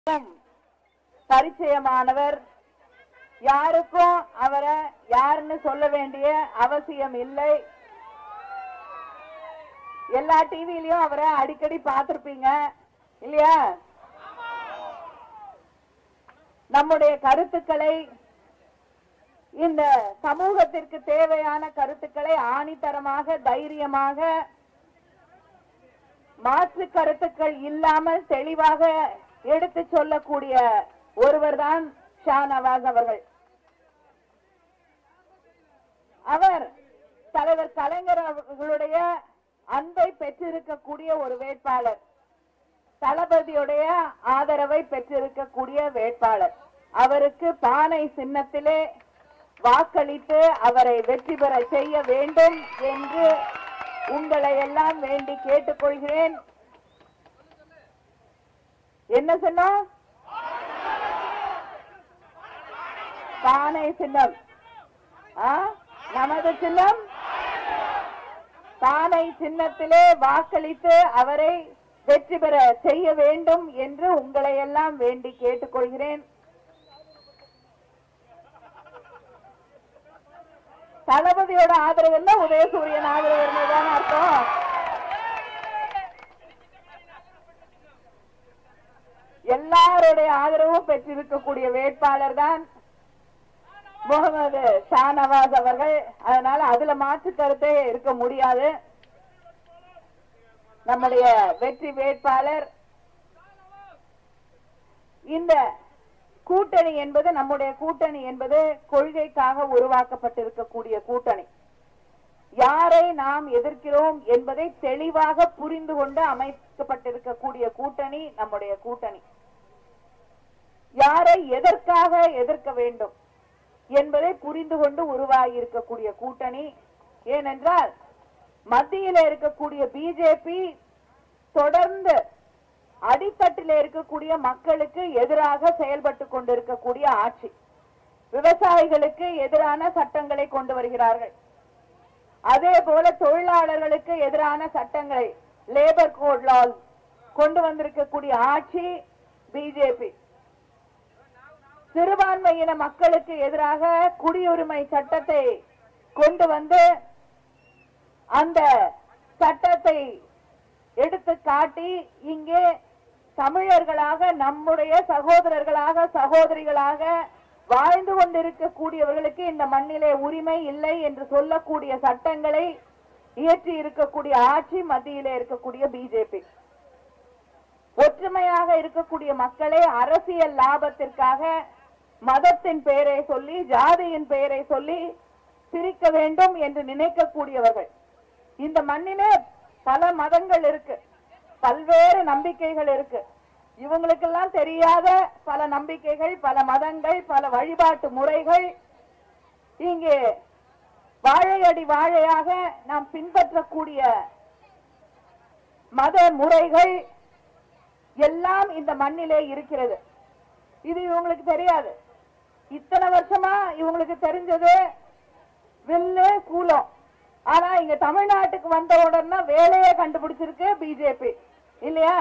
மிகவும் பரிச்சயமானவர் யாருக்கும் அவரை யாருன்னு சொல்ல வேண்டிய அவசியம் இல்லை எல்லா டிவிலையும் அவரை அடிக்கடி பார்த்திருப்பீங்க இல்லையா நம்முடைய கருத்துக்களை இந்த சமூகத்திற்கு தேவையான கருத்துக்களை ஆணித்தரமாக தைரியமாக மாற்று கருத்துக்கள் இல்லாமல் தெளிவாக எடுத்து சொல்லக்கூடிய ஒருவர்தான் ஷா நவாஸ் அவர்கள் அவர் தலைவர் கலைஞர் அவர்களுடைய அன்பை பெற்றிருக்கக்கூடிய ஒரு வேட்பாளர் தளபதியுடைய ஆதரவை பெற்றிருக்கக்கூடிய வேட்பாளர் அவருக்கு பானை சின்னத்திலே வாக்களித்து அவரை வெற்றி பெற செய்ய வேண்டும் என்று உங்களை எல்லாம் வேண்டி கேட்டுக்கொள்கிறேன் என்ன சின்னம் பானை சின்னம் ஆ? நமது சின்னம் பானை சின்னத்திலே வாக்களித்து அவரை வெற்றி பெற செய்ய வேண்டும் என்று உங்களை எல்லாம் வேண்டி கேட்டுக்கொள்கிறேன் தளபதியோட ஆதரவு இல்ல உதயசூரியன் ஆதரவு இருந்ததுதான் அர்த்தம் எல்லாருடைய ஆதரவும் பெற்றிருக்கக்கூடிய வேட்பாளர் தான் முகமது ஷானவாஸ் அவர்கள் அதனால அதுல மாற்று கருத்தே இருக்க முடியாது நம்முடைய வெற்றி வேட்பாளர் இந்த கூட்டணி என்பது நம்முடைய கூட்டணி என்பது கொள்கைக்காக உருவாக்கப்பட்டிருக்கக்கூடிய கூட்டணி யாரை நாம் எதிர்க்கிறோம் என்பதை தெளிவாக புரிந்து கொண்டு அமைக்கப்பட்டிருக்கக்கூடிய கூட்டணி நம்முடைய கூட்டணி யாரை எதற்காக எதிர்க்க வேண்டும் என்பதை புரிந்து கொண்டு உருவாகி இருக்கக்கூடிய கூட்டணி ஏனென்றால் மத்தியில இருக்கக்கூடிய பிஜேபி தொடர்ந்து அடித்தட்டில் இருக்கக்கூடிய மக்களுக்கு எதிராக செயல்பட்டு கொண்டிருக்கக்கூடிய ஆட்சி விவசாயிகளுக்கு எதிரான சட்டங்களை கொண்டு வருகிறார்கள் அதே போல தொழிலாளர்களுக்கு எதிரான சட்டங்களை லேபர் கோட் லாஸ் கொண்டு வந்திருக்கக்கூடிய ஆட்சி பிஜேபி சிறுபான்மையின மக்களுக்கு எதிராக குடியுரிமை சட்டத்தை கொண்டு வந்து அந்த சட்டத்தை எடுத்து காட்டி இங்கே தமிழர்களாக நம்முடைய சகோதரர்களாக சகோதரிகளாக வாழ்ந்து கொண்டிருக்கக்கூடியவர்களுக்கு இந்த மண்ணிலே உரிமை இல்லை என்று சொல்லக்கூடிய சட்டங்களை இயற்றி இருக்கக்கூடிய ஆட்சி மத்தியிலே இருக்கக்கூடிய பிஜேபி ஒற்றுமையாக இருக்கக்கூடிய மக்களை அரசியல் லாபத்திற்காக மதத்தின் பெயரை சொல்லி ஜாதியின் பெயரை சொல்லி பிரிக்க வேண்டும் என்று நினைக்கக்கூடியவர்கள் இந்த மண்ணிலே பல மதங்கள் இருக்கு பல்வேறு நம்பிக்கைகள் இருக்கு இவங்களுக்கெல்லாம் தெரியாத பல நம்பிக்கைகள் பல மதங்கள் பல வழிபாட்டு முறைகள் இங்கே வாழையடி வாழையாக நாம் பின்பற்றக்கூடிய மத முறைகள் எல்லாம் இந்த மண்ணிலே இருக்கிறது இது இவங்களுக்கு தெரியாது இத்தனை வருஷமா இவங்களுக்கு தெரிஞ்சது வில்லு கூலம் ஆனா இங்க தமிழ்நாட்டுக்கு வந்த உடனே வேலையை கண்டுபிடிச்சிருக்கு பிஜேபி இல்லையா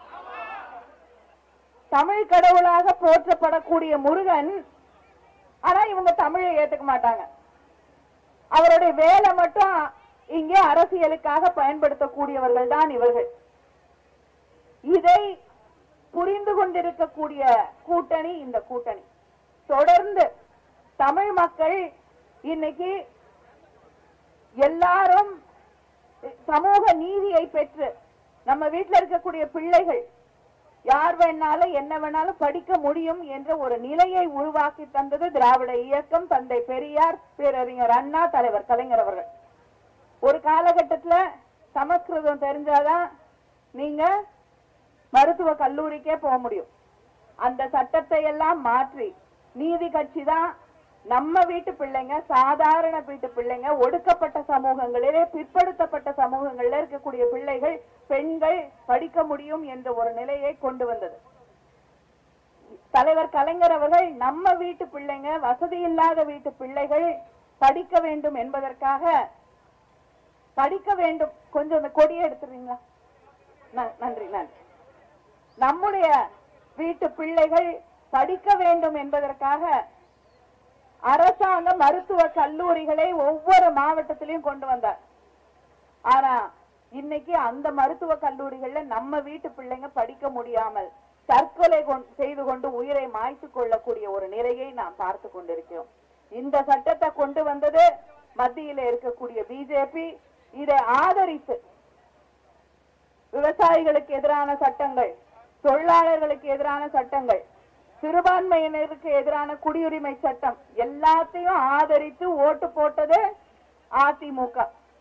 தமிழ் கடவுளாக போற்றப்படக்கூடிய முருகன் ஆனா இவங்க தமிழை ஏத்துக்க மாட்டாங்க அவருடைய வேலை மட்டும் இங்கே அரசியலுக்காக பயன்படுத்தக்கூடியவர்கள் தான் இவர்கள் இதை புரிந்து கொண்டிருக்கக்கூடிய கூட்டணி இந்த கூட்டணி தொடர்ந்து தமிழ் மக்கள் இன்னைக்கு எல்லாரும் சமூக நீதியை பெற்று நம்ம வீட்டில் இருக்கக்கூடிய பிள்ளைகள் யார் வேணாலும் என்ன வேணாலும் படிக்க முடியும் என்ற ஒரு நிலையை உருவாக்கி தந்தது திராவிட இயக்கம் தந்தை பெரியார் பேரறிஞர் அண்ணா தலைவர் கலைஞர் அவர்கள் ஒரு காலகட்டத்துல சமஸ்கிருதம் தெரிஞ்சாதான் நீங்க மருத்துவ கல்லூரிக்கே போக முடியும் அந்த சட்டத்தை எல்லாம் மாற்றி நீதி கட்சி தான் நம்ம வீட்டு பிள்ளைங்க சாதாரண வீட்டு பிள்ளைங்க ஒடுக்கப்பட்ட சமூகங்களிலே பிற்படுத்தப்பட்ட சமூகங்களில் இருக்கக்கூடிய பிள்ளைகள் பெண்கள் படிக்க முடியும் என்ற ஒரு நிலையை கொண்டு வந்தது தலைவர் கலைஞர் அவர்கள் நம்ம வீட்டு பிள்ளைங்க வசதி இல்லாத வீட்டு பிள்ளைகள் படிக்க வேண்டும் என்பதற்காக படிக்க வேண்டும் கொஞ்சம் அந்த கொடியை எடுத்துறீங்களா ந- நன்றி நன்றி நம்முடைய வீட்டு பிள்ளைகள் படிக்க வேண்டும் என்பதற்காக அரசாங்க மருத்துவ கல்லூரிகளை ஒவ்வொரு மாவட்டத்திலையும் கொண்டு வந்தார் ஆனா இன்னைக்கு அந்த மருத்துவ கல்லூரிகள்ல நம்ம வீட்டு பிள்ளைங்க படிக்க முடியாமல் தற்கொலை கொண்- செய்து கொண்டு உயிரை மாய்த்துக் கொள்ளக்கூடிய ஒரு நிலையை நாம் பார்த்து கொண்டிருக்கிறோம் இந்த சட்டத்தை கொண்டு வந்தது மத்தியில இருக்கக்கூடிய பிஜேபி இதை ஆதரித்து விவசாயிகளுக்கு எதிரான சட்டங்கள் தொழிலாளர்களுக்கு எதிரான சட்டங்கள் சிறுபான்மையினருக்கு எதிரான குடியுரிமை சட்டம் எல்லாத்தையும் ஆதரித்து ஓட்டு போட்டது அதிமுக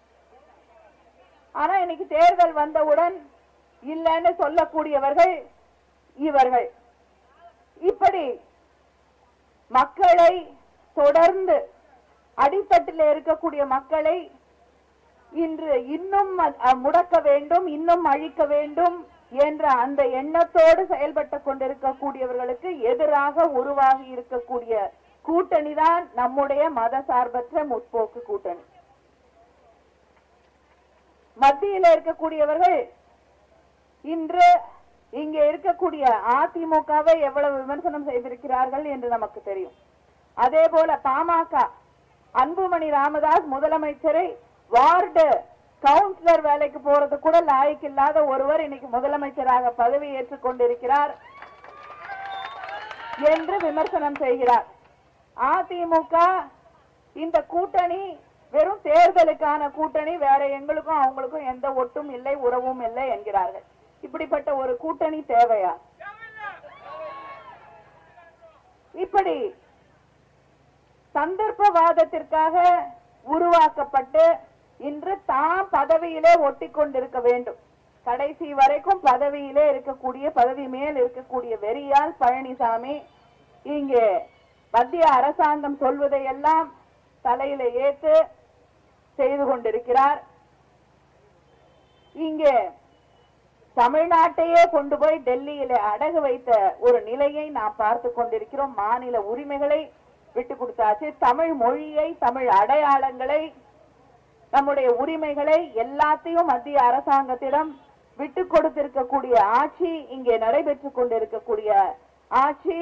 ஆனா இன்னைக்கு தேர்தல் வந்தவுடன் இல்லைன்னு சொல்லக்கூடியவர்கள் இவர்கள் இப்படி மக்களை தொடர்ந்து அடித்தட்டில் இருக்கக்கூடிய மக்களை இன்று இன்னும் அ- அ- முடக்க வேண்டும் இன்னும் அழிக்க வேண்டும் என்ற அந்த எண்ணத்தோடு செயல்பட்டு கொண்டிருக்கக்கூடியவர்களுக்கு எதிராக உருவாகி இருக்கக்கூடிய கூட்டணி தான் நம்முடைய மதசார்பற்ற முற்போக்கு கூட்டணி மத்தியில இருக்கக்கூடியவர்கள் இன்று இங்கே இருக்கக்கூடிய அதிமுகவை எவ்வளவு விமர்சனம் செய்திருக்கிறார்கள் என்று நமக்கு தெரியும் அதே போல பாமக அன்புமணி ராமதாஸ் முதலமைச்சரை வார்டு கவுன்சிலர் வேலைக்கு போறது கூட லாய்க்கில்லாத ஒருவர் இன்னைக்கு முதலமைச்சராக பதவி ஏற்றுக் கொண்டிருக்கிறார் என்று விமர்சனம் செய்கிறார் அதிமுக இந்த கூட்டணி வெறும் தேர்தலுக்கான கூட்டணி வேற எங்களுக்கும் அவங்களுக்கும் எந்த ஒட்டும் இல்லை உறவும் இல்லை என்கிறார்கள் இப்படிப்பட்ட ஒரு கூட்டணி தேவையா இப்படி சந்தர்ப்பவாதத்திற்காக உருவாக்கப்பட்டு இன்று தாம் பதவியிலே ஒட்டி கொண்டிருக்க வேண்டும் கடைசி வரைக்கும் பதவியிலே இருக்கக்கூடிய பதவி மேல் இருக்கக்கூடிய வெறியால் பழனிசாமி இங்கே மத்திய அரசாங்கம் சொல்வதையெல்லாம் தலையில ஏத்து செய்து கொண்டிருக்கிறார் இங்கே தமிழ்நாட்டையே கொண்டு போய் டெல்லியில அடகு வைத்த ஒரு நிலையை நாம் பார்த்து கொண்டிருக்கிறோம் மாநில உரிமைகளை விட்டு கொடுத்தாச்சு தமிழ் மொழியை தமிழ் அடையாளங்களை நம்முடைய உரிமைகளை எல்லாத்தையும் மத்திய அரசாங்கத்திடம் விட்டு கொடுத்திருக்கக்கூடிய ஆட்சி இங்கே நடைபெற்றுக் கொண்டிருக்கக்கூடிய ஆட்சி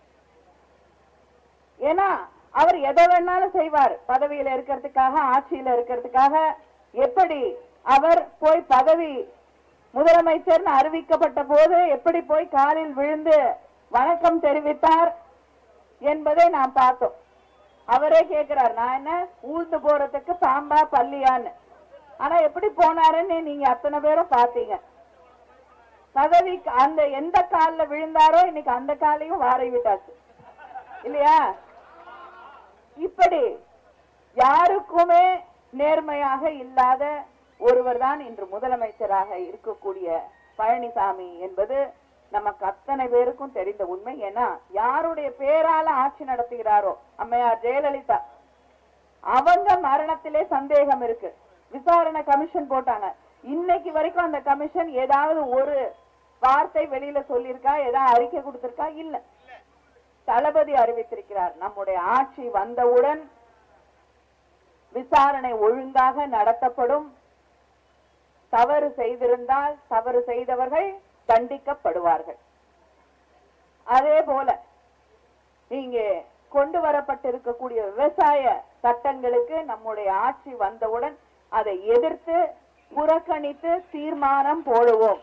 ஏன்னா அவர் எதை வேணாலும் செய்வார் பதவியில இருக்கிறதுக்காக ஆட்சியில இருக்கிறதுக்காக எப்படி அவர் போய் பதவி முதலமைச்சர்னு அறிவிக்கப்பட்ட போது எப்படி போய் காலில் விழுந்து வணக்கம் தெரிவித்தார் என்பதை நாம் பார்த்தோம் அவரே கேட்கிறார் நான் என்ன ஊழ்ந்து போறதுக்கு பாம்பா பள்ளியான்னு ஆனா எப்படி போனாருன்னு நீங்க அத்தனை பேரும் பாத்தீங்க பதவி அந்த எந்த கால்ல விழுந்தாரோ இன்னைக்கு அந்த காலையும் வாரி விட்டாச்சு இல்லையா இப்படி யாருக்குமே நேர்மையாக இல்லாத ஒருவர் தான் இன்று முதலமைச்சராக இருக்கக்கூடிய பழனிசாமி என்பது நமக்கு அத்தனை பேருக்கும் தெரிந்த உண்மை ஏன்னா யாருடைய பேரால ஆட்சி நடத்துகிறாரோ அம்மையார் ஜெயலலிதா அவங்க மரணத்திலே சந்தேகம் இருக்கு விசாரணை கமிஷன் போட்டாங்க இன்னைக்கு வரைக்கும் அந்த கமிஷன் ஏதாவது ஒரு வார்த்தை வெளியில சொல்லியிருக்கா ஏதாவது அறிக்கை கொடுத்திருக்கா இல்ல தளபதி அறிவித்திருக்கிறார் நம்முடைய ஆட்சி வந்தவுடன் விசாரணை ஒழுங்காக நடத்தப்படும் தவறு செய்திருந்தால் தவறு செய்தவர்கள் தண்டிக்கப்படுவார்கள் அதே போல இங்கே கொண்டு வரப்பட்டிருக்கக்கூடிய விவசாய சட்டங்களுக்கு நம்முடைய ஆட்சி வந்தவுடன் அதை எதிர்த்து புறக்கணித்து தீர்மானம் போடுவோம்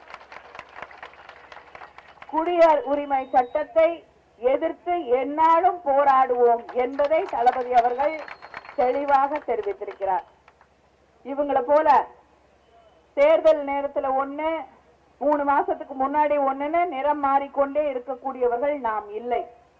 குடியர் உரிமை சட்டத்தை எதிர்த்து எந்நாளும் போராடுவோம் என்பதை தளபதி அவர்கள் தெளிவாக தெரிவித்திருக்கிறார் இவங்கள போல தேர்தல் நேரத்துல ஒண்ணு மூணு மாசத்துக்கு முன்னாடி ஒண்ணுன்னு நிறம் மாறிக்கொண்டே இருக்கக்கூடியவர்கள் நாம் இல்லை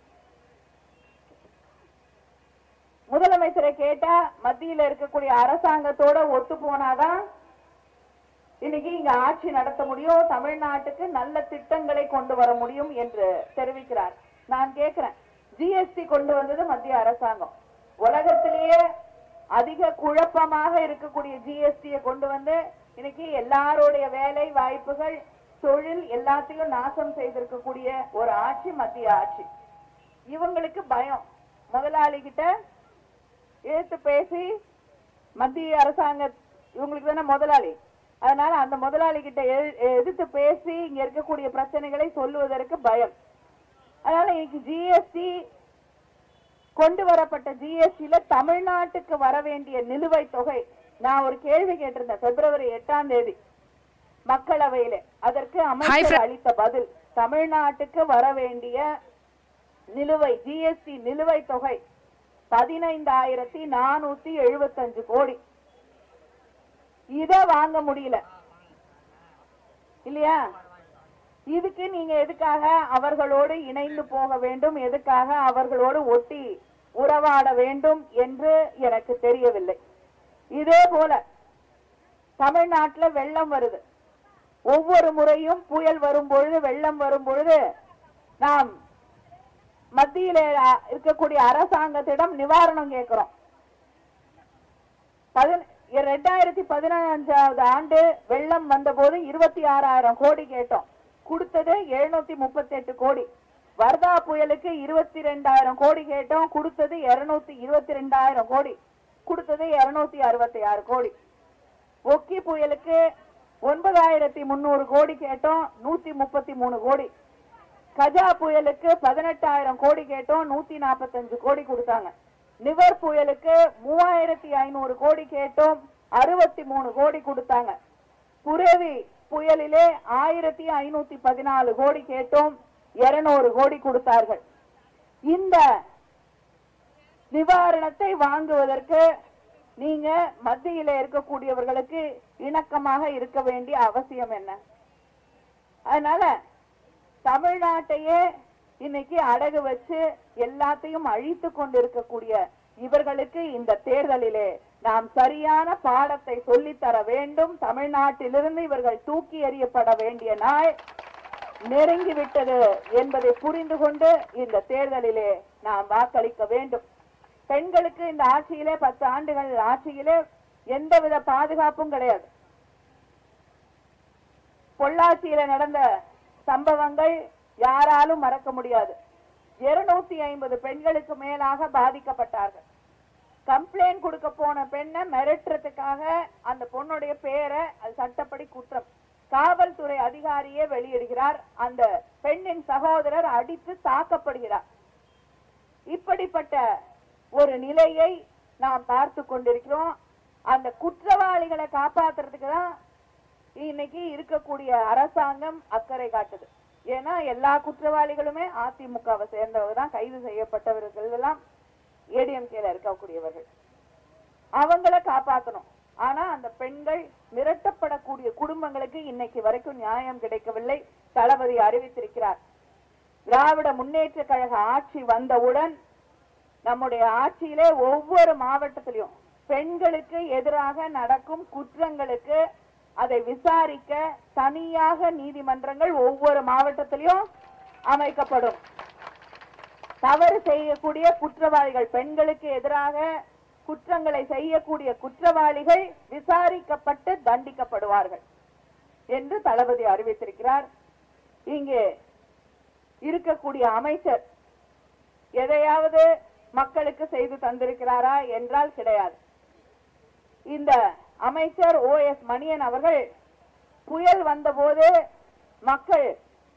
முதலமைச்சரை கேட்டா மத்தியில இருக்கக்கூடிய அரசாங்கத்தோட ஒத்து போனாதான் இன்னைக்கு இங்க ஆட்சி நடத்த முடியும் தமிழ்நாட்டுக்கு நல்ல திட்டங்களை கொண்டு வர முடியும் என்று தெரிவிக்கிறார் நான் கேட்கிறேன் ஜிஎஸ்டி கொண்டு வந்தது மத்திய அரசாங்கம் உலகத்திலேயே அதிக குழப்பமாக இருக்கக்கூடிய ஜிஎஸ்டியை கொண்டு வந்து இன்னைக்கு எல்லாருடைய வேலை வாய்ப்புகள் தொழில் எல்லாத்தையும் நாசம் செய்திருக்கக்கூடிய ஒரு ஆட்சி மத்திய ஆட்சி இவங்களுக்கு பயம் முதலாளி கிட்ட எடுத்து பேசி மத்திய அரசாங்க இவங்களுக்கு தானே முதலாளி அதனால அந்த முதலாளி கிட்ட எ- எதிர்த்து பேசி இங்க இருக்கக்கூடிய பிரச்சனைகளை சொல்லுவதற்கு பயம் அதனால இன்னைக்கு ஜிஎஸ்டி கொண்டு வரப்பட்ட ஜிஎஸ்டில தமிழ்நாட்டுக்கு வர வேண்டிய நிலுவைத் தொகை நான் ஒரு கேள்வி கேட்டிருந்தேன் பிப்ரவரி எட்டாம் தேதி மக்களவையில அதற்கு அமைச்சர் அளித்த பதில் தமிழ்நாட்டுக்கு வர வேண்டிய நிலுவை ஜிஎஸ்டி நிலுவைத் தொகை பதினைந்தாயிரத்தி நானூத்தி எழுபத்தஞ்சு கோடி இத வாங்க முடியல இல்லையா இதுக்கு நீங்க எதுக்காக அவர்களோடு இணைந்து போக வேண்டும் எதுக்காக அவர்களோடு ஒட்டி உறவாட வேண்டும் என்று எனக்கு தெரியவில்லை இதே போல தமிழ்நாட்டுல வெள்ளம் வருது ஒவ்வொரு முறையும் புயல் வரும் பொழுது வெள்ளம் வரும் பொழுது நாம் மத்தியில அ, இருக்கக்கூடிய அரசாங்கத்திடம் நிவாரணம் கேட்கிறோம் பதின- ரெண்டாயிரத்தி பதினஞ்சாவது ஆண்டு வெள்ளம் வந்தபோது இருபத்தி ஆறாயிரம் கோடி கேட்டோம் கொடுத்தது எழுநூத்தி முப்பத்தி எட்டு கோடி வர்தா புயலுக்கு இருபத்தி ரெண்டாயிரம் கோடி கேட்டோம் கொடுத்தது இருநூத்தி இருபத்தி ரெண்டாயிரம் கோடி கொடுத்தது இருநூத்தி அறுபத்தி ஆறு கோடி ஒக்கி புயலுக்கு ஒன்பதாயிரத்தி முன்னூறு கோடி கேட்டோம் நூத்தி முப்பத்தி மூணு கோடி கஜா புயலுக்கு பதினெட்டாயிரம் கோடி கேட்டோம் நூத்தி நாற்பத்தஞ்சு கோடி கொடுத்தாங்க நிவர் புயலுக்கு மூவாயிரத்தி ஐநூறு கோடி கேட்டோம் அறுபத்தி மூணு கோடி கொடுத்தாங்க புரவி புயலிலே ஆயிரத்தி ஐநூத்தி பதினாலு கோடி கேட்டோம் இருநூறு கோடி கொடுத்தார்கள் இந்த நிவாரணத்தை வாங்குவதற்கு நீங்க மத்தியில இருக்கக்கூடியவர்களுக்கு இணக்கமாக இருக்க வேண்டிய அவசியம் என்ன அதனால தமிழ்நாட்டையே இன்னைக்கு அடகு வச்சு எல்லாத்தையும் அழித்து கொண்டிருக்கக்கூடிய இவர்களுக்கு இந்த தேர்தலிலே நாம் சரியான பாடத்தை சொல்லித் தர வேண்டும் தமிழ்நாட்டிலிருந்து இவர்கள் தூக்கி எறியப்பட வேண்டிய நாள் நெருங்கிவிட்டது என்பதை புரிந்து கொண்டு இந்த தேர்தலிலே நாம் வாக்களிக்க வேண்டும் பெண்களுக்கு இந்த ஆட்சியிலே பத்து ஆண்டுகள் ஆட்சியிலே எந்தவித பாதுகாப்பும் கிடையாது பொள்ளாச்சியில நடந்த சம்பவங்கள் யாராலும் மறக்க முடியாது இருநூத்தி ஐம்பது பெண்களுக்கு மேலாக பாதிக்கப்பட்டார்கள் கம்ப்ளைண்ட் கொடுக்க போன பெண்ணை மிரட்டுறதுக்காக அந்த பொண்ணுடைய பேரை அது சட்டப்படி குற்றம் காவல்துறை அதிகாரியே வெளியிடுகிறார் அந்த பெண்ணின் சகோதரர் அடித்து தாக்கப்படுகிறார் இப்படிப்பட்ட ஒரு நிலையை நாம் பார்த்து கொண்டிருக்கிறோம் அந்த குற்றவாளிகளை காப்பாத்துறதுக்கு தான் இன்னைக்கு இருக்கக்கூடிய அரசாங்கம் அக்கறை காட்டுது ஏன்னா எல்லா குற்றவாளிகளுமே அதிமுகவை சேர்ந்தவங்க தான் கைது செய்யப்பட்டவர்கள் எல்லாம் ஏடிஎம்கேல இருக்கக்கூடியவர்கள் அவங்கள காப்பாத்தணும் ஆனா அந்த பெண்கள் மிரட்டப்படக்கூடிய குடும்பங்களுக்கு இன்னைக்கு வரைக்கும் நியாயம் கிடைக்கவில்லை தளபதி அறிவித்திருக்கிறார் திராவிட முன்னேற்ற கழக ஆட்சி வந்தவுடன் நம்முடைய ஆட்சியிலே ஒவ்வொரு மாவட்டத்திலும் பெண்களுக்கு எதிராக நடக்கும் குற்றங்களுக்கு அதை விசாரிக்க தனியாக நீதிமன்றங்கள் ஒவ்வொரு மாவட்டத்திலும் அமைக்கப்படும் தவறு செய்யக்கூடிய குற்றவாளிகள் பெண்களுக்கு எதிராக குற்றங்களை செய்யக்கூடிய குற்றவாளிகள் விசாரிக்கப்பட்டு தண்டிக்கப்படுவார்கள் என்று தளபதி அறிவித்திருக்கிறார் இங்கே இருக்கக்கூடிய அமைச்சர் எதையாவது மக்களுக்கு செய்து தந்திருக்கிறாரா என்றால் கிடையாது இந்த அமைச்சர் ஓ எஸ் மணியன் அவர்கள் புயல் வந்தபோது மக்கள்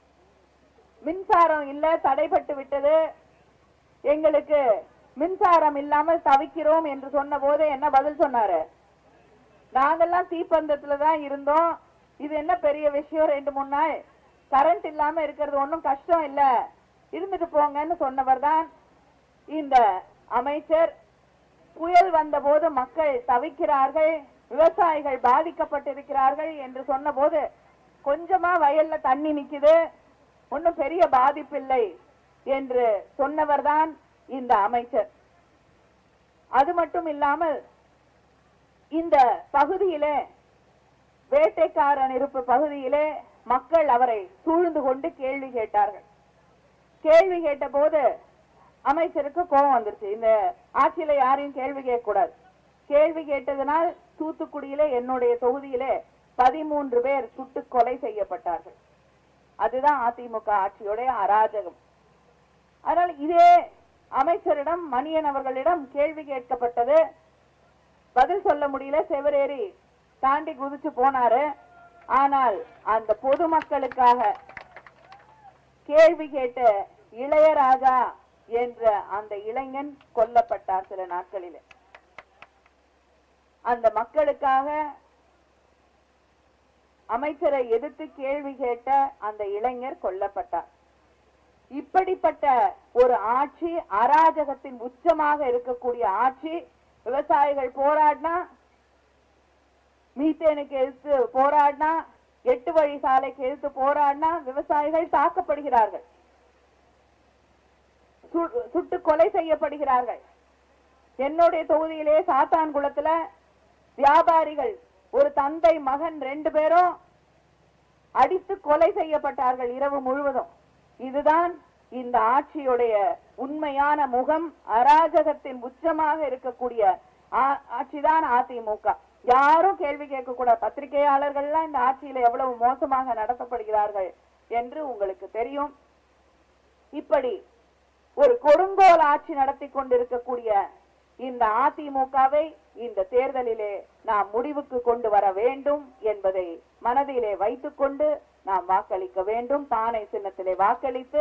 மின்சாரம் இல்ல தடைபட்டு விட்டது எங்களுக்கு மின்சாரம் இல்லாமல் தவிக்கிறோம் என்று சொன்ன போது என்ன பதில் சொன்னாரு நாங்கெல்லாம் தீப்பந்தத்துல தான் இருந்தோம் இது என்ன பெரிய விஷயம் ரெண்டு மூணு நாள் கரண்ட் இல்லாம இருக்கிறது ஒண்ணும் கஷ்டம் இல்ல இருந்துட்டு போங்கன்னு சொன்னவர் தான் இந்த அமைச்சர் புயல் வந்தபோது மக்கள் தவிக்கிறார்கள் விவசாயிகள் பாதிக்கப்பட்டிருக்கிறார்கள் என்று சொன்னபோது கொஞ்சமா வயல்ல தண்ணி நிக்குது ஒன்னும் பெரிய பாதிப்பில்லை என்று சொன்னவர்தான் இந்த அமைச்சர் அது மட்டும் இல்லாமல் இந்த பகுதியிலே வேட்டைக்காரன் இருப்பு பகுதியிலே மக்கள் அவரை சூழ்ந்து கொண்டு கேள்வி கேட்டார்கள் கேள்வி கேட்ட போது அமைச்சருக்கு கோபம் வந்துருச்சு இந்த ஆட்சியில யாரையும் கேள்வி கேட்க கூடாது கேள்வி கேட்டதனால் தூத்துக்குடியிலே என்னுடைய தொகுதியிலே பதிமூன்று பேர் சுட்டு கொலை செய்யப்பட்டார்கள் அதுதான் அதிமுக ஆட்சியோடைய அராஜகம் அதனால் இதே அமைச்சரிடம் மணியன் அவர்களிடம் கேள்வி கேட்கப்பட்டது பதில் சொல்ல முடியல செவரேறி தாண்டி குதிச்சு போனாரு ஆனால் அந்த பொதுமக்களுக்காக கேள்வி கேட்ட இளையராஜா என்ற அந்த இளைஞன் கொல்லப்பட்டார் சில நாட்களிலே அந்த மக்களுக்காக அமைச்சரை எதிர்த்து கேள்வி கேட்ட அந்த இளைஞர் கொல்லப்பட்டார் இப்படிப்பட்ட ஒரு ஆட்சி அராஜகத்தின் உச்சமாக இருக்கக்கூடிய ஆட்சி விவசாயிகள் போராடினா மீத்தேனுக்கு எதிர்த்து போராடினா எட்டு வழி சாலைக்கு எதிர்த்து போராடினா விவசாயிகள் தாக்கப்படுகிறார்கள் சு- சுட்டு கொலை செய்யப்படுகிறார்கள் என்னுடைய தொகுதியிலே சாத்தான்குளத்துல வியாபாரிகள் ஒரு தந்தை மகன் ரெண்டு பேரும் அடித்து கொலை செய்யப்பட்டார்கள் இரவு முழுவதும் இதுதான் இந்த ஆட்சியுடைய உண்மையான முகம் அராஜகத்தின் உச்சமாக இருக்கக்கூடிய ஆ- ஆட்சிதான் அதிமுக யாரும் கேள்வி கேட்க கூடாது பத்திரிகையாளர்கள்லாம் இந்த ஆட்சியில எவ்வளவு மோசமாக நடத்தப்படுகிறார்கள் என்று உங்களுக்கு தெரியும் இப்படி ஒரு கொடுங்கோல் ஆட்சி நடத்தி கொண்டிருக்கக்கூடிய இந்த அதிமுகவை இந்த தேர்தலிலே நாம் முடிவுக்கு கொண்டு வர வேண்டும் என்பதை மனதிலே வைத்துக்கொண்டு நாம் வாக்களிக்க வேண்டும் தானை சின்னத்திலே வாக்களித்து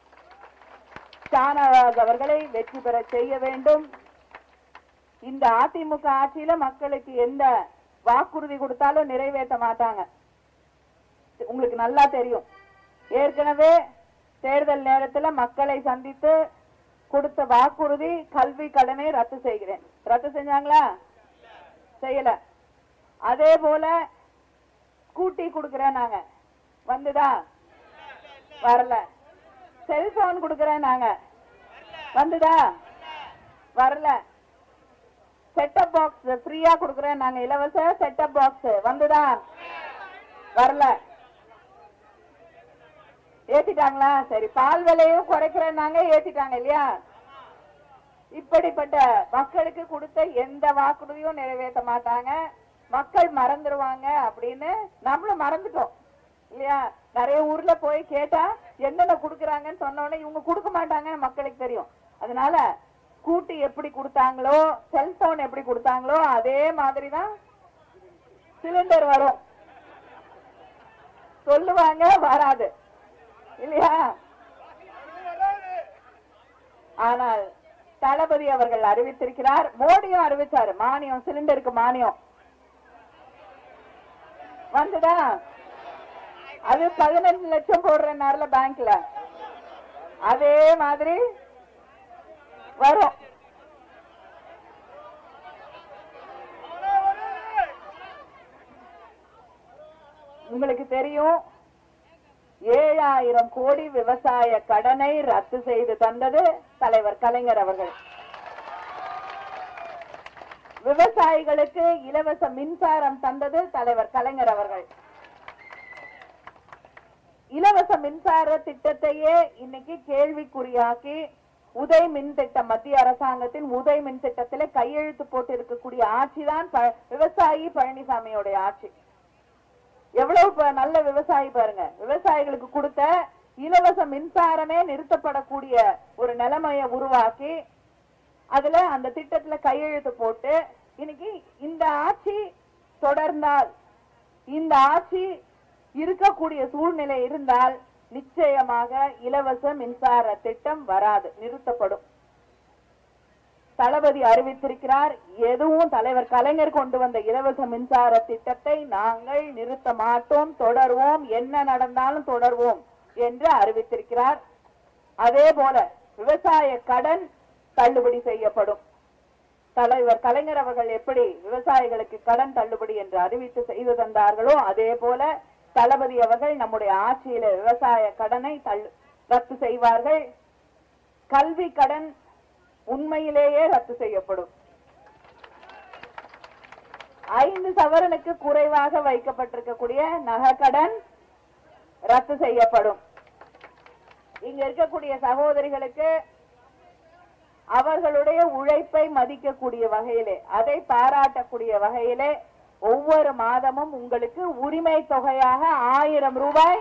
ஷானவாஸ் அவர்களை வெற்றி பெற செய்ய வேண்டும் இந்த அதிமுக ஆட்சியில மக்களுக்கு எந்த வாக்குறுதி கொடுத்தாலும் நிறைவேற்ற மாட்டாங்க உங்களுக்கு நல்லா தெரியும் ஏற்கனவே தேர்தல் நேரத்துல மக்களை சந்தித்து கொடுத்த வாக்குறுதி கல்வி கடனை ரத்து செய்கிறேன் ரத்து செஞ்சாங்களா செய்யல அதே போல ஸ்கூட்டி கொடுக்கிறேன் நாங்க வந்துதா வரல செல்போன் கொடுக்கிறேன் நாங்க வந்துதா வரல செட்டப் பாக்ஸ் ஃப்ரீயா கொடுக்கிறேன் நாங்க இலவச செட்டப் பாக்ஸ் வந்துதா வரல ஏத்திட்டாங்களா சரி பால் விலையும் குறைக்கிறேன்னாங்க ஏத்திட்டாங்க இல்லையா இப்படிப்பட்ட மக்களுக்கு கொடுத்த எந்த வாக்குறுதியும் நிறைவேற்ற மாட்டாங்க மக்கள் மறந்துருவாங்க அப்படின்னு நம்மளும் மறந்துட்டோம் இல்லையா நிறைய ஊர்ல போய் கேட்டா என்னென்ன குடுக்கறாங்கன்னு சொன்ன உடனே இவங்க கொடுக்க மாட்டாங்கன்னு மக்களுக்கு தெரியும் அதனால ஸ்கூட்டி எப்படி கொடுத்தாங்களோ செல்போன் எப்படி கொடுத்தாங்களோ அதே மாதிரி தான் சிலிண்டர் வரும் சொல்லுவாங்க வராது இல்லையா ஆனால் தளபதி அவர்கள் அறிவித்திருக்கிறார் மோடியும் அறிவிச்சாரு மானியம் சிலிண்டருக்கு மானியம் வந்துதா அது பதினஞ்சு லட்சம் போடுறனால பேங்க்ல அதே மாதிரி வரும் உங்களுக்கு தெரியும் ஏழாயிரம் கோடி விவசாய கடனை ரத்து செய்து தந்தது தலைவர் கலைஞர் அவர்கள் விவசாயிகளுக்கு இலவச மின்சாரம் தந்தது தலைவர் கலைஞர் அவர்கள் இலவச மின்சார திட்டத்தையே இன்னைக்கு கேள்விக்குறியாக்கி உதய் மின் திட்டம் மத்திய அரசாங்கத்தின் உதய் மின் திட்டத்திலே கையெழுத்து போட்டு இருக்கக்கூடிய ஆட்சிதான் ப- விவசாயி பழனிசாமியோடைய ஆட்சி எவ்வளவு ப- நல்ல விவசாயி பாருங்க விவசாயிகளுக்கு கொடுத்த இலவச மின்சாரமே நிறுத்தப்படக்கூடிய ஒரு நிலைமையை உருவாக்கி அதுல அந்த திட்டத்துல கையெழுத்து போட்டு இன்னைக்கு இந்த ஆட்சி தொடர்ந்தால் இந்த ஆட்சி இருக்கக்கூடிய சூழ்நிலை இருந்தால் நிச்சயமாக இலவச மின்சார திட்டம் வராது நிறுத்தப்படும் தளபதி அறிவித்திருக்கிறார் எதுவும் தலைவர் கலைஞர் கொண்டு வந்த இலவச மின்சார திட்டத்தை நாங்கள் நிறுத்த மாட்டோம் தொடர்வோம் என்ன நடந்தாலும் தொடர்வோம் என்று அறிவித்திருக்கிறார் அதே போல விவசாய கடன் தள்ளுபடி செய்யப்படும் தலைவர் கலைஞர் அவர்கள் எப்படி விவசாயிகளுக்கு கடன் தள்ளுபடி என்று அறிவித்து செய்து தந்தார்களோ அதே போல தளபதி அவர்கள் நம்முடைய ஆட்சியில விவசாய கடனை தள்ளு ரத்து செய்வார்கள் கல்வி கடன் உண்மையிலேயே ரத்து செய்யப்படும் ஐந்து சவரனுக்கு குறைவாக வைக்கப்பட்டிருக்கக்கூடிய நகைக்கடன் ரத்து செய்யப்படும் இங்க இருக்கக்கூடிய சகோதரிகளுக்கு அவர்களுடைய உழைப்பை மதிக்கக்கூடிய வகையிலே அதை பாராட்டக்கூடிய வகையிலே ஒவ்வொரு மாதமும் உங்களுக்கு உரிமை தொகையாக ஆயிரம் ரூபாய்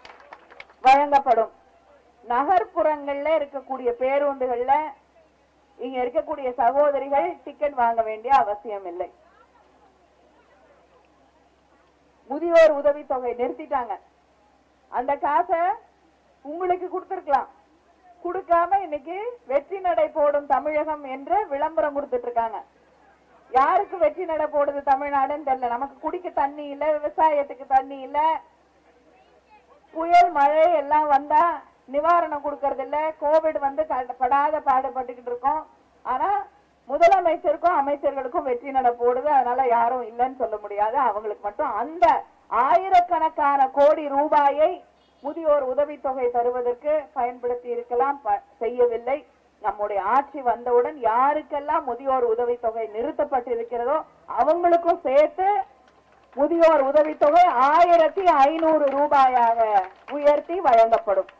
வழங்கப்படும் நகர்ப்புறங்கள்ல இருக்கக்கூடிய பேருந்துகள்ல இங்க இருக்கக்கூடிய சகோதரிகள் டிக்கெட் வாங்க வேண்டிய அவசியம் இல்லை முதியோர் உதவித்தொகை நிறுத்திட்டாங்க அந்த காசை உங்களுக்கு கொடுத்திருக்கலாம் கொடுக்காம இன்னைக்கு வெற்றி நடை போடும் தமிழகம் என்று விளம்பரம் கொடுத்துட்டு இருக்காங்க யாருக்கு வெற்றி நடை போடுது தமிழ்நாடுன்னு தெரியல நமக்கு குடிக்க தண்ணி இல்ல விவசாயத்துக்கு தண்ணி இல்ல புயல் மழை எல்லாம் வந்தா நிவாரணம் கொடுக்கறது இல்ல கோவிட் வந்து க- படாத பாடுபட்டுக்கிட்டு இருக்கோம் ஆனா முதலமைச்சருக்கும் அமைச்சர்களுக்கும் வெற்றி நட போடுது அதனால யாரும் இல்லைன்னு சொல்ல முடியாது அவங்களுக்கு மட்டும் அந்த ஆயிரக்கணக்கான கோடி ரூபாயை முதியோர் உதவித்தொகை தருவதற்கு பயன்படுத்தி இருக்கலாம் ப- செய்யவில்லை நம்முடைய ஆட்சி வந்தவுடன் யாருக்கெல்லாம் முதியோர் உதவித்தொகை நிறுத்தப்பட்டிருக்கிறதோ அவங்களுக்கும் சேர்த்து முதியோர் உதவித்தொகை ஆயிரத்தி ஐநூறு ரூபாயாக உயர்த்தி வழங்கப்படும்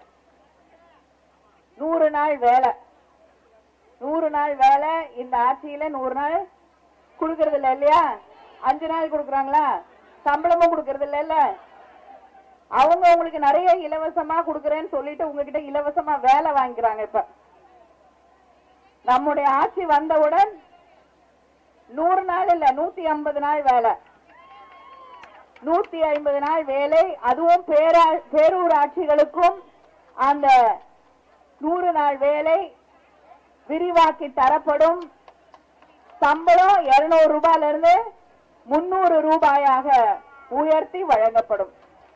நூறு நாள் வேலை நூறு நாள் வேலை இந்த ஆட்சியில நூறு நாள் கொடுக்கறது இல்ல இல்லையா அஞ்சு நாள் கொடுக்கறாங்களா சம்பளமும் கொடுக்கறது இல்ல இல்ல அவங்க உங்களுக்கு நிறைய இலவசமா கொடுக்கறேன்னு சொல்லிட்டு உங்ககிட்ட இலவசமா வேலை வாங்கிக்கிறாங்க இப்ப நம்முடைய ஆட்சி வந்தவுடன் நூறு நாள் இல்ல நூத்தி ஐம்பது நாள் வேலை நூத்தி ஐம்பது நாள் வேலை அதுவும் பேரா பேரூராட்சிகளுக்கும் அந்த நூறு நாள் வேலை விரிவாக்கி தரப்படும் சம்பளம் இருநூறு ரூபாயில இருந்து முன்னூறு ரூபாயாக உயர்த்தி வழங்கப்படும்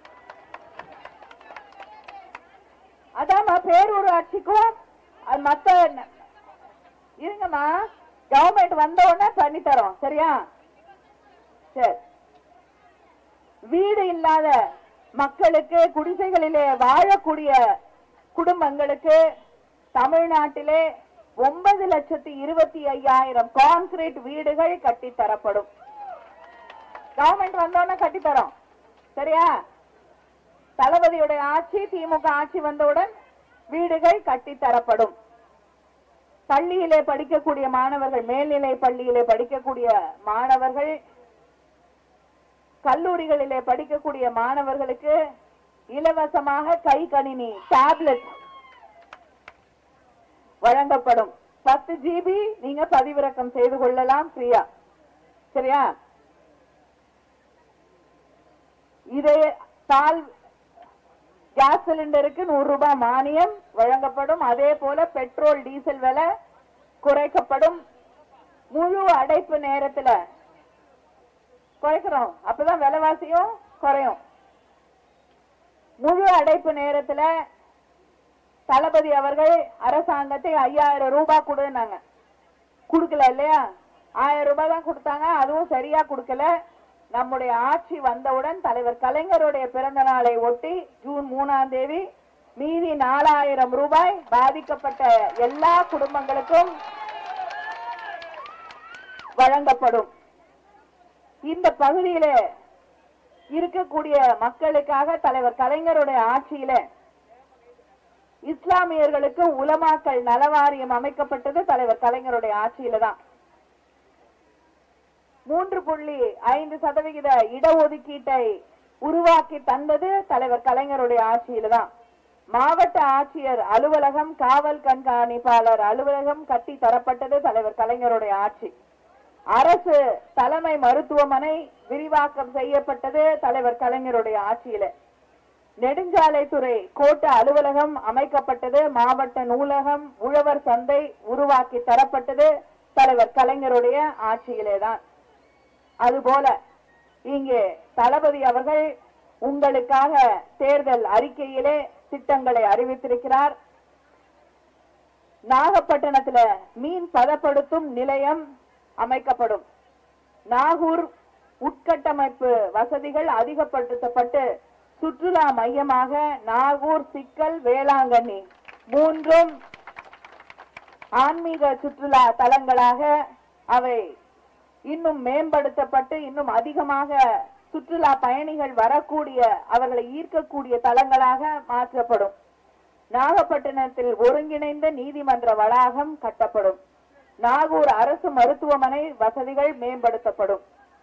அதாம்மா பேரூராட்சிக்கும் அது மத்த இருங்கம்மா கவர்மெண்ட் வந்த உடனே பண்ணி தரோம் சரியா சரி வீடு இல்லாத மக்களுக்கு குடிசைகளிலே வாழக்கூடிய குடும்பங்களுக்கு தமிழ்நாட்டிலே ஒன்பது லட்சத்தி இருபத்தி ஐயாயிரம் கான்கிரீட் வீடுகள் கட்டி தரப்படும் கவர்மெண்ட் வந்தோடனே கட்டி தரோம் சரியா தளபதியுடைய ஆட்சி திமுக ஆட்சி வந்தவுடன் வீடுகள் கட்டி தரப்படும் பள்ளியிலே படிக்கக்கூடிய மாணவர்கள் மேல்நிலை பள்ளியிலே படிக்கக்கூடிய மாணவர்கள் கல்லூரிகளிலே படிக்கக்கூடிய மாணவர்களுக்கு இலவசமாக கை கணினி டேப்லெட் வழங்கப்படும் பத்து ஜிபி நீங்க பதிவிறக்கம் செய்து கொள்ளலாம் ஃப்ரீயா சரியா இதே தால் கேஸ் சிலிண்டருக்கு நூறு ரூபாய் மானியம் வழங்கப்படும் அதே போல பெட்ரோல் டீசல் விலை குறைக்கப்படும் முழு அடைப்பு நேரத்துல குறைக்கிறோம் அப்பதான் விலைவாசியும் குறையும் முழு அடைப்பு நேரத்துல தளபதி அவர்கள் அரசாங்கத்தை ஐயாயிரம் ரூபாய் கொடுனாங்க கொடுக்கல இல்லையா ஆயிரம் ரூபாய் தான் கொடுத்தாங்க அதுவும் சரியா கொடுக்கல நம்முடைய ஆட்சி வந்தவுடன் தலைவர் கலைஞருடைய பிறந்த நாளை ஒட்டி ஜூன் மூணாம் தேதி மீதி நாலாயிரம் ரூபாய் பாதிக்கப்பட்ட எல்லா குடும்பங்களுக்கும் வழங்கப்படும் இந்த பகுதியில இருக்கக்கூடிய மக்களுக்காக தலைவர் கலைஞருடைய ஆட்சியில இஸ்லாமியர்களுக்கு உலமாக்கல் நலவாரியம் அமைக்கப்பட்டது தலைவர் கலைஞருடைய ஆட்சியில தான் மூன்று புள்ளி ஐந்து சதவிகித இடஒதுக்கீட்டை உருவாக்கி தந்தது தலைவர் கலைஞருடைய ஆட்சியில தான் மாவட்ட ஆட்சியர் அலுவலகம் காவல் கண்காணிப்பாளர் அலுவலகம் கட்டி தரப்பட்டது தலைவர் கலைஞருடைய ஆட்சி அரசு தலைமை மருத்துவமனை விரிவாக்கம் செய்யப்பட்டது தலைவர் கலைஞருடைய ஆட்சியில நெடுஞ்சாலைத்துறை கோட்ட அலுவலகம் அமைக்கப்பட்டது மாவட்ட நூலகம் உழவர் சந்தை உருவாக்கி தரப்பட்டது தலைவர் கலைஞருடைய ஆட்சியிலேதான் அதுபோல இங்கே தளபதி அவர்கள் உங்களுக்காக தேர்தல் அறிக்கையிலே திட்டங்களை அறிவித்திருக்கிறார் நாகப்பட்டினத்துல மீன் பதப்படுத்தும் நிலையம் அமைக்கப்படும் நாகூர் உட்கட்டமைப்பு வசதிகள் அதிகப்படுத்தப்பட்டு சுற்றுலா மையமாக நாகூர் சிக்கல் வேளாங்கண்ணி மூன்றும் ஆன்மீக சுற்றுலா தலங்களாக அவை இன்னும் மேம்படுத்தப்பட்டு இன்னும் அதிகமாக சுற்றுலா பயணிகள் வரக்கூடிய அவர்களை ஈர்க்கக்கூடிய தலங்களாக மாற்றப்படும் நாகப்பட்டினத்தில் ஒருங்கிணைந்த நீதிமன்ற வளாகம் கட்டப்படும் நாகூர் அரசு மருத்துவமனை வசதிகள் மேம்படுத்தப்படும்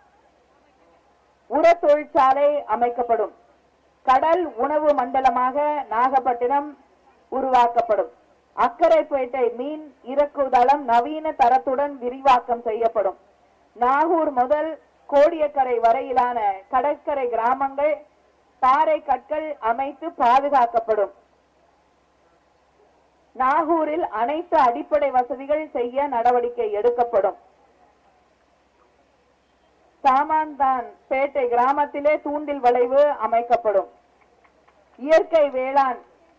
உர தொழிற்சாலை அமைக்கப்படும் கடல் உணவு மண்டலமாக நாகப்பட்டினம் உருவாக்கப்படும் அக்கரைப்பேட்டை மீன் இறக்குதளம் நவீன தரத்துடன் விரிவாக்கம் செய்யப்படும் நாகூர் முதல் கோடியக்கரை வரையிலான கடற்கரை கிராமங்கள் பாறை கற்கள் அமைத்து பாதுகாக்கப்படும் நாகூரில் அனைத்து அடிப்படை வசதிகள் செய்ய நடவடிக்கை எடுக்கப்படும் சாமான்தான் பேட்டை கிராமத்திலே தூண்டில் வளைவு அமைக்கப்படும் இயற்கை வேளாண்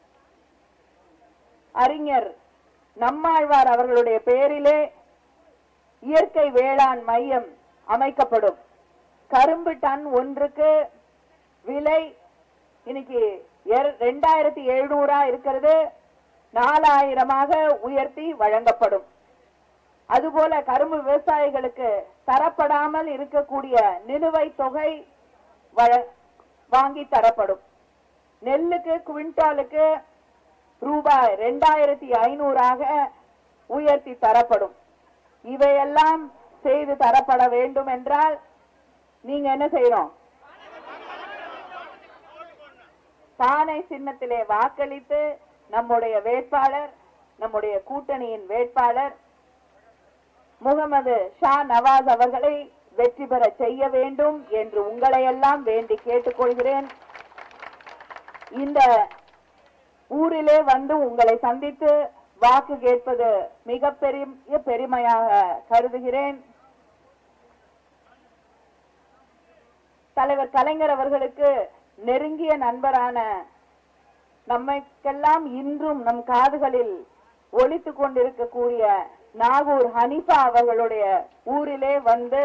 அறிஞர் நம்மாழ்வார் அவர்களுடைய பெயரிலே இயற்கை வேளாண் மையம் அமைக்கப்படும் கரும்பு டன் ஒன்றுக்கு விலை இன்னைக்கு எர- ரெண்டாயிரத்தி எழுநூறா இருக்கிறது நாலாயிரமாக உயர்த்தி வழங்கப்படும் அதுபோல கரும்பு விவசாயிகளுக்கு தரப்படாமல் இருக்கக்கூடிய நிலுவைத் தொகை வழ- வாங்கி தரப்படும் நெல்லுக்கு குவிண்டாலுக்கு ரூபாய் ரெண்டாயிரத்தி ஐநூறாக உயர்த்தி தரப்படும் இவையெல்லாம் செய்து தரப்பட வேண்டும் என்றால் நீங்க என்ன செய்யணும் பானை சின்னத்திலே வாக்களித்து நம்முடைய வேட்பாளர் நம்முடைய கூட்டணியின் வேட்பாளர் முகமது ஷா நவாஸ் அவர்களை வெற்றி பெற செய்ய வேண்டும் என்று உங்களை எல்லாம் வேண்டி கேட்டுக்கொள்கிறேன் இந்த ஊரிலே வந்து உங்களை சந்தித்து வாக்கு கேட்பது மிக பெரிய பெருமையாக கருதுகிறேன் தலைவர் கலைஞர் அவர்களுக்கு நெருங்கிய நண்பரான நம்மைக்கெல்லாம் இன்றும் நம் காதுகளில் ஒலித்துக் கொண்டிருக்கக்கூடிய நாகூர் ஹனிஃபா அவர்களுடைய ஊரிலே வந்து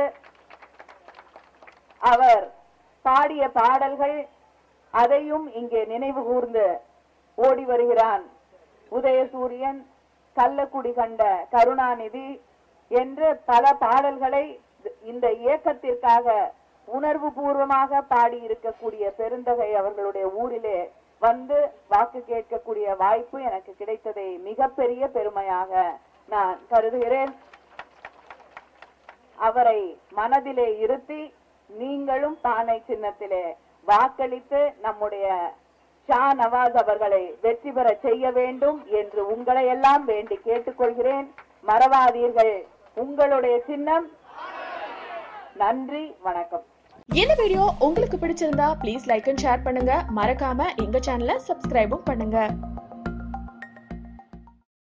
அவர் பாடிய பாடல்கள் அதையும் இங்கே நினைவு கூர்ந்து ஓடி வருகிறான் உதயசூரியன் கள்ளக்குடி கண்ட கருணாநிதி என்று பல பாடல்களை இந்த இயக்கத்திற்காக உணர்வு பூர்வமாக பாடி இருக்கக்கூடிய பெருந்தகை அவர்களுடைய ஊரிலே வந்து வாக்கு கேட்கக்கூடிய வாய்ப்பு எனக்கு கிடைத்ததை மிகப்பெரிய பெருமையாக நான் கருதுகிறேன் அவரை மனதிலே இருத்தி நீங்களும் பானை சின்னத்திலே வாக்களித்து நம்முடைய ஷா நவாஸ் அவர்களை வெற்றி பெற செய்ய வேண்டும் என்று உங்களை எல்லாம் வேண்டி கேட்டுக்கொள்கிறேன் மறவாதீர்கள் உங்களுடைய சின்னம் நன்றி வணக்கம் இந்த வீடியோ உங்களுக்கு பிடிச்சிருந்தா ப்ளீஸ் லைக் அண்ட் ஷேர் பண்ணுங்க மறக்காம எங்க சேனலை சப்ஸ்கிரைபும் பண்ணுங்க